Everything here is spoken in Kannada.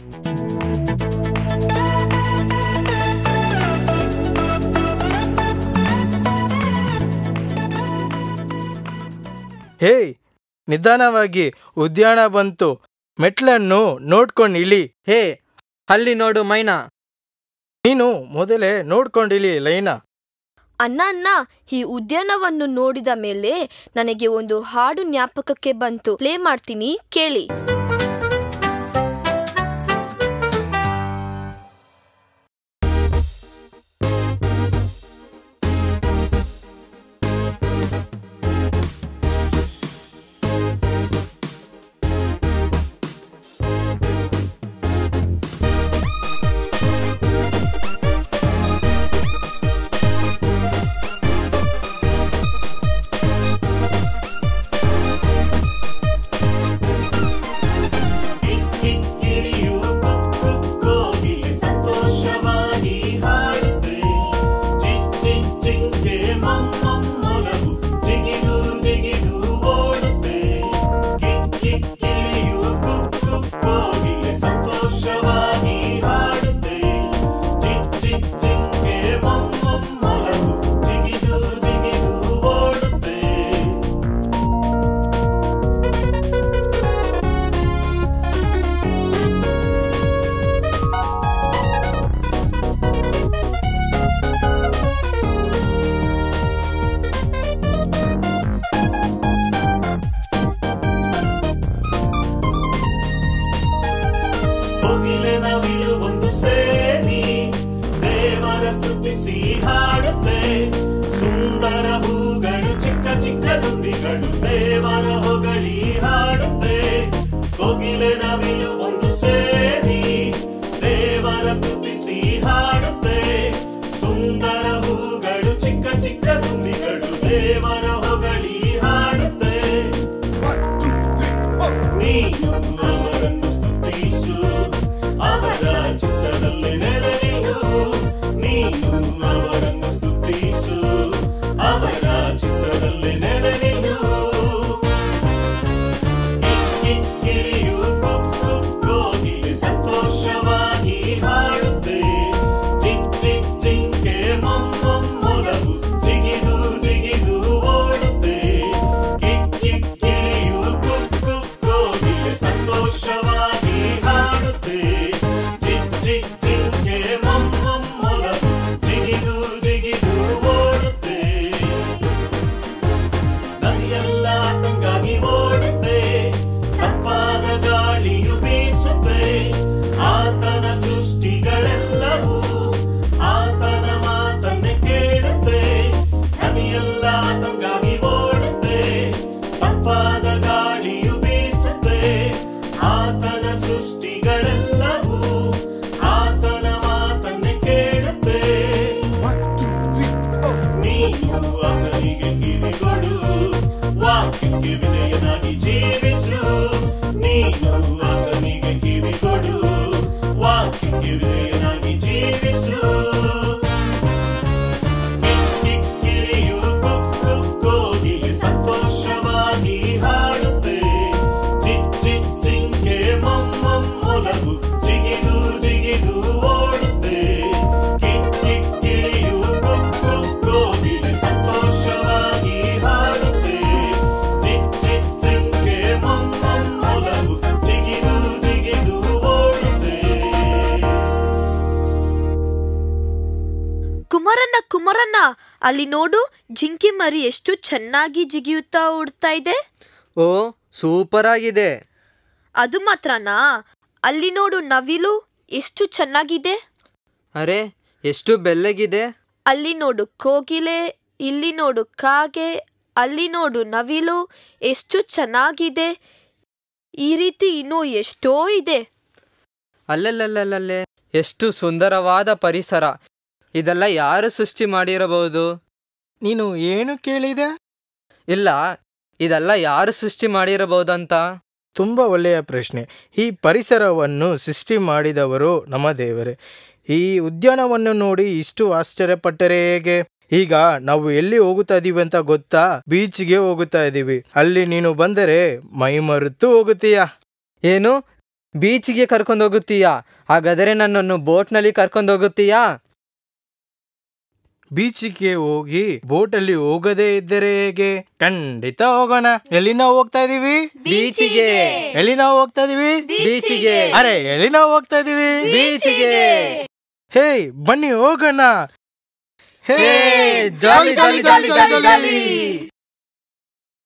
ಹೇ ನಿಧಾನವಾಗಿ ಉದ್ಯಾನ ಬಂತು ಮೆಟ್ಲನ್ನು ನೋಡ್ಕೊಂಡು ಇಳಿ ಹೇ ಅಲ್ಲಿ ನೋಡು ಮೈನಾ ನೀನು ಮೊದಲೇ ನೋಡ್ಕೊಂಡಿಳಿ ಲೈನಾ ಅಣ್ಣ ಅಣ್ಣ ಈ ಉದ್ಯಾನವನ್ನು ನೋಡಿದ ಮೇಲೆ ನನಗೆ ಒಂದು ಹಾಡು ಜ್ಞಾಪಕಕ್ಕೆ ಬಂತು ಪ್ಲೇ ಮಾಡ್ತೀನಿ ಕೇಳಿ ಕಿಕ್ಕಿಕ್ಕಿಳಿಯು ಕುಕ್ಕು ಕೋಗಿಲೆ ಸಂತೋಷವಾಗಿ ಹಾಡುತ್ತೆ ಚಿಕ್ ಚಿಕ್ ಚಿಂಕೆ ಮೊಮ್ಮೊಮ್ಮೊಲವು ಜಿಗಿದು ಜಿಗಿದು ಓಡುತ್ತೆ ಕಿಕ್ಕಿಕ್ಕಿಳಿಯು ಕುಕ್ಕು ಕೋಗಿಲೆ ಸಂತೋಷವಾಗಿ ಹಾಡುತ್ತೆ ಚಿಕ್ ಚಿಕ್ ಚಿಂಕೆ ಮೊಮ್ಮೊಮ್ಮೊಲವು ಜಿಗಿದು ಜಿಗಿದು ಓಡುತ್ತೆ ಕೋಗಿಲೆ ನವಿಲು ಒಂದು ಸೇರಿ ದೇವರ ಸ್ತುತಿಸಿ ಹಾಡುತ್ತೆ ಸುಂದರ ಹೂಗಳು ಚಿಕ್ಕ ಚಿಕ್ಕ ದುಂಬಿಗಳು ದೇವರ ಹೊಗಳಿ ಹಾಡುತ್ತೆ ಕೋಗಿಲೆ ನವಿಲು ಒಂದು ಸೇರಿ ದೇವರ ಸ್ತುತಿಸಿ ಹಾಡುತ್ತೆ ಸುಂದರ ಹೂಗಳು ಚಿಕ್ಕ ಚಿಕ್ಕ ದುಂಬಿಗಳು ದೇವರ ಹೊಗಳಿ ಹಾಡುತ್ತೆ ನೀನು ಅವರನ್ನು ಸ್ತುತಿಸು ಅವರ ಚಿತ್ತದಲ್ಲಿ ನೆಲೆನಿಡು ನೀನು ಅವರನ್ನು ಸ್ತುತಿಸು ಅವರ ಚಿತ್ತದಲ್ಲಿ ನೆಲೆನಿಡು ಕಿಕ್ಕಿಕ್ಕಿಳಿಯು ಕುಕ್ಕು ಕೋಗಿಲೆ ಸಂತೋಷವಾಗಿ ಹಾಡುತ್ತೆ ಚಿಕ್ ಚಿಕ್ ಚಿಂಕೆ ಮೊಮ್ಮೊಮ್ಮೊಲವು ಜಿಗಿದು ಜಿಗಿದು ಓಡುತ್ತೆ ಕಿಕ್ಕಿಕ್ಕಿಳಿಯು ಕುಕ್ಕು ಕೋಗಿಲೆ ಸಂತೋಷವಾಗಿ ಹಾಡುತ್ತೆ ಚಿಕ್ ಚಿಕ್ ಚಿಂಕೆ ಮೊಮ್ಮೊಮ್ಮೊಲವು ಜಿಗಿದು ಜಿಗಿದು ಓಡುತ್ತೆ ನದಿಯೆಲ್ಲ ತಂಗಾಗಿ ಓಡುತ್ತೆ ತಂಪಾದ ಗಾಳಿಯು ಬೀಸುತ್ತೆ ಆತನ ಸೃಷ್ಟಿಗಳೆಲ್ಲವೂ ಆತನ ಮಾತನ್ನೇ ಕೇಳುತ್ತೆ ನದಿಯೆಲ್ಲ ತಂಗಾಗಿ ಓಡುತ್ತೆ ತಂಪಾದ ಗಾಳಿಯು ಬೀಸುತ್ತೆ ಆತನ ಸೃಷ್ಟಿಗಳೆಲ್ಲವೂ ಆತನ ಮಾತನ್ನೇ ಕೇಳುತ್ತೆ ನೀನು ಆತನಿಗೆ ಕಿವಿಗೊಡು ವಾಕ್ಯಕ್ಕೆ ವಿಧೇಯನಾಗಿ ಜೀವಿಸು ನೀನು ಆತನಿಗೆ ಕಿವಿಗೊಡು ವಾಕ್ಯಕ್ಕೆ ವಿಧೇಯನಾಗಿ ಜೀವಿಸು ಕಿಕ್ಕಿಕ್ಕಿಳಿಯು ಕುಕ್ಕು ಕೋಗಿಲೆ ಸಂತೋಷವಾಗಿ ಹಾಡುತ್ತೆ ಚಿಕ್ ಚಿಕ್ ಚಿಂಕೆ ಮೊಮ್ಮೊಮ್ಮೊಲವು ಜಿಗಿದು ಜಿಗಿದು ಓಡುತ್ತೆ ಕಿಕ್ಕಿಕ್ಕಿಳಿಯು ಕುಕ್ಕು ಕೋಗಿಲೆ ಸಂತೋಷವಾಗಿ ಹಾಡುತ್ತೆ ಚಿಕ್ ಚಿಕ್ ಚಿಂಕೆ ಮೊಮ್ಮೊಮ್ಮೊಲವು ಜಿಗಿದು ಜಿಗಿದು ಓಡುತ್ತೆ ಕುಮಾರಣ್ಣ ಕುಮಾರಣ್ಣ ಅಲ್ಲಿ ನೋಡು ಜಿಂಕಿ ಮರಿ ಎಷ್ಟು ಚೆನ್ನಾಗಿ ಜಿಗಿಯುತ್ತಾ ಓಡ್ತಾ ಇದೆ ಓ ಸೂಪರ್ ಆಗಿದೆ ಅದು ಮಾತ್ರನಾ ಅಲ್ಲಿ ನೋಡು ನವಿಲು ಎಷ್ಟು ಚೆನ್ನಾಗಿದೆ ಅರೆ ಎಷ್ಟು ಬೆಲ್ಲಗಿದೆ ಅಲ್ಲಿ ನೋಡು ಕೋಗಿಲೆ ಇಲ್ಲಿ ನೋಡು ಕಾಗೆ ಅಲ್ಲಿ ನೋಡು ನವಿಲು ಎಷ್ಟು ಚೆನ್ನಾಗಿದೆ ಈ ರೀತಿ ಇನ್ನೂ ಎಷ್ಟೋ ಇದೆ ಅಲ್ಲಲ್ಲಲ್ಲಲ್ಲೇ ಎಷ್ಟು ಸುಂದರವಾದ ಪರಿಸರ ಇದೆಲ್ಲ ಯಾರು ಸೃಷ್ಟಿ ಮಾಡಿರಬಹುದು ನೀನು ಏನು ಕೇಳಿದೆ ಇಲ್ಲ ಇದೆಲ್ಲ ಯಾರು ಸೃಷ್ಟಿ ಮಾಡಿರಬಹುದಂತ ತುಂಬ ಒಳ್ಳೆಯ ಪ್ರಶ್ನೆ ಈ ಪರಿಸರವನ್ನು ಸೃಷ್ಟಿ ಮಾಡಿದವರು ನಮ್ಮ ದೇವರೇ ಈ ಉದ್ಯಾನವನ್ನು ನೋಡಿ ಇಷ್ಟು ಆಶ್ಚರ್ಯಪಟ್ಟರೆ ಹೇಗೆ ಈಗ ನಾವು ಎಲ್ಲಿ ಹೋಗುತ್ತಾ ಇದೀವಿ ಅಂತ ಗೊತ್ತಾ ಬೀಚ್ಗೆ ಹೋಗುತ್ತಾ ಇದ್ದೀವಿ ಅಲ್ಲಿ ನೀನು ಬಂದರೆ ಮೈ ಮರೆತು ಹೋಗುತ್ತೀಯ ಏನು ಬೀಚಿಗೆ ಕರ್ಕೊಂಡು ಹೋಗುತ್ತೀಯಾ ಹಾಗಾದರೆ ನನ್ನನ್ನು ಬೋಟ್ನಲ್ಲಿ ಕರ್ಕೊಂಡು ಹೋಗುತ್ತೀಯಾ ಬೀಚಿಗೆ ಹೋಗಿ ಬೋಟಲ್ಲಿ ಹೋಗದೇ ಇದ್ದರೆ ಹೇಗೆ ಖಂಡಿತ ಹೋಗೋಣ ಎಲ್ಲಿ ನಾವು ಹೋಗ್ತಾ ಇದೀವಿ ಬೀಚಿಗೆ ಎಲ್ಲಿ ನಾವು ಹೋಗ್ತಾ ಇದೀವಿ ಬೀಚಿಗೆ ಅರೆ ಎಲ್ಲಿ ನಾವು ಹೋಗ್ತಾ ಇದೀವಿ ಬೀಚಿಗೆ ಹೇ ಬನ್ನಿ ಹೋಗೋಣ ಹೇ ಜಾಲಿ ಜಾಲಿ ಜಾಲಿ ಜಾಲಿ ಜಾಲಿ